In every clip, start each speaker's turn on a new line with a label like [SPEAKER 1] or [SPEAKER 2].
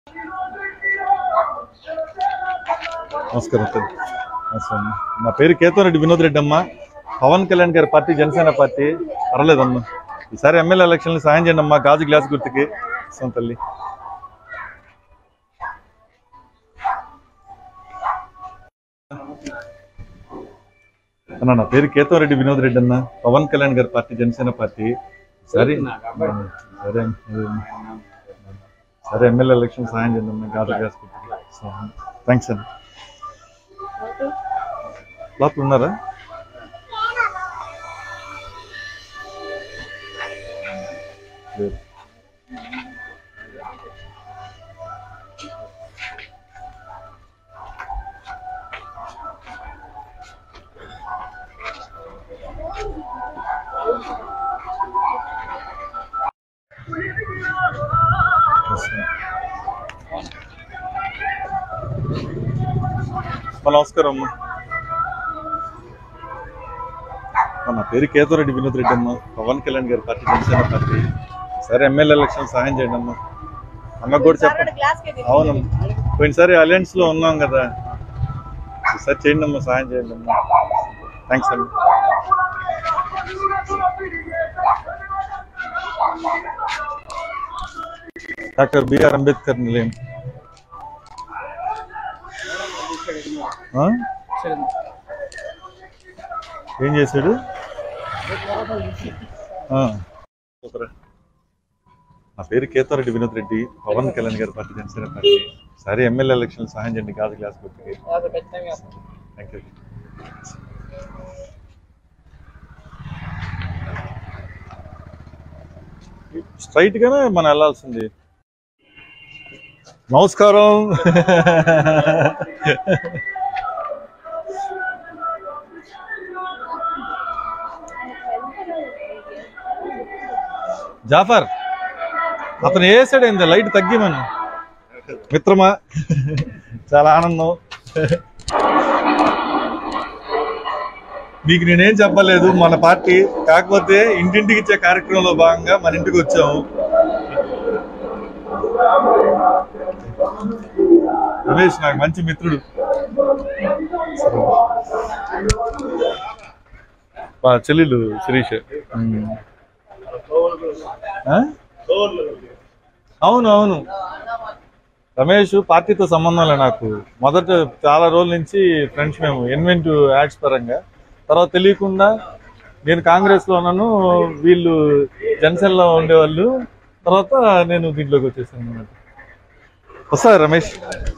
[SPEAKER 1] నమస్కారం సార్ నమస్కారం నా పేరు కేతవరెడ్డి వినోద్ రెడ్డి అమ్మ పవన్ కళ్యాణ్ గారి పార్టీ జనసేన పార్టీ పర్లేదమ్మా ఈసారి ఎమ్మెల్యే ఎలక్షన్లు సాయం చేయండి అమ్మా గాజు గ్లాస్ గుర్తుకి ఇస్తాం తల్లి అన్న నా పేరు కేతవరెడ్డి వినోద్ రెడ్డి అన్న పవన్ కళ్యాణ్ గారి పార్టీ జనసేన పార్టీ సరే సరే సరే ఎమ్మెల్యే ఎలక్షన్ సాయం చేయండి అమ్మా గాజు గ్లాస్ గుర్తుకి థ్యాంక్స్ అండి లోపల ఉన్నారా లేదు. అమ్మా, నమస్కారం అమ్మా అమ్మా, నా పేరు కేతవరెడ్డి వినోద్ రెడ్డి అమ్మ పవన్ కళ్యాణ్ గారి పార్టీ జనసేన పార్టీ సరే ఎమ్మెల్యే ఎలక్షన్ సహాయం చేయండి అమ్మా అమ్మకు కూడా చెప్పండి అవునమ్మా పోయినసారి అలయన్స్ లో ఉన్నాం కదా ఈసారి చేయండి అమ్మా సహాయం చేయండి అమ్మా థ్యాంక్స్ అమ్మా డాక్టర్ బిఆర్ అంబేద్కర్ నిలయం ఆ? ఏం చేశాడు ఆ. సూపర్. నా పేరు కేతారెడ్డి వినోద్ రెడ్డి పవన్ కళ్యాణ్ గారి పార్టీ జనసేన పార్టీ సరే ఎమ్మెల్యే ఎలక్షన్ సహాయం చేయండి గాజు గ్లాస్ గుర్తుకి థ్యాంక్ యూ స్ట్రైట్ గానే మనం వెళ్ళాల్సింది నమస్కారం జాఫర్ అతను వేసాడు ఏంది లైట్ తగ్గిమను మిత్రమా చాలా ఆనందం మీకు నేనేం చెప్పలేదు మన పార్టీ కాకపోతే ఇంటింటికి ఇచ్చే కార్యక్రమంలో భాగంగా మన ఇంటికి వచ్చాము రమేష్ నాకు మంచి మిత్రుడు మా చెల్లెలు శిరీష్ ఉమ్. ఆ? అవును అవును రమేష్ పార్టీతో సంబంధం లే నాకు మొదట చాలా రోజుల నుంచి ఫ్రెండ్స్ మేము ఎన్వెంట్ యాడ్స్ పరంగా తర్వాత తెలియకుండా నేను కాంగ్రెస్ లో ఉన్నాను వీళ్ళు జనసేనలో ఉండేవాళ్ళు తర్వాత నేను దీంట్లోకి వచ్చేసాను అన్నమాట వస్తా రమేష్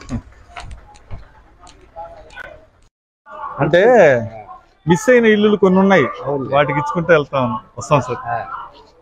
[SPEAKER 1] అంటే మిస్ అయిన ఇల్లులు కొన్ని ఉన్నాయి వాటికి ఇచ్చుకుంటే వెళ్తాను వస్తాం సార్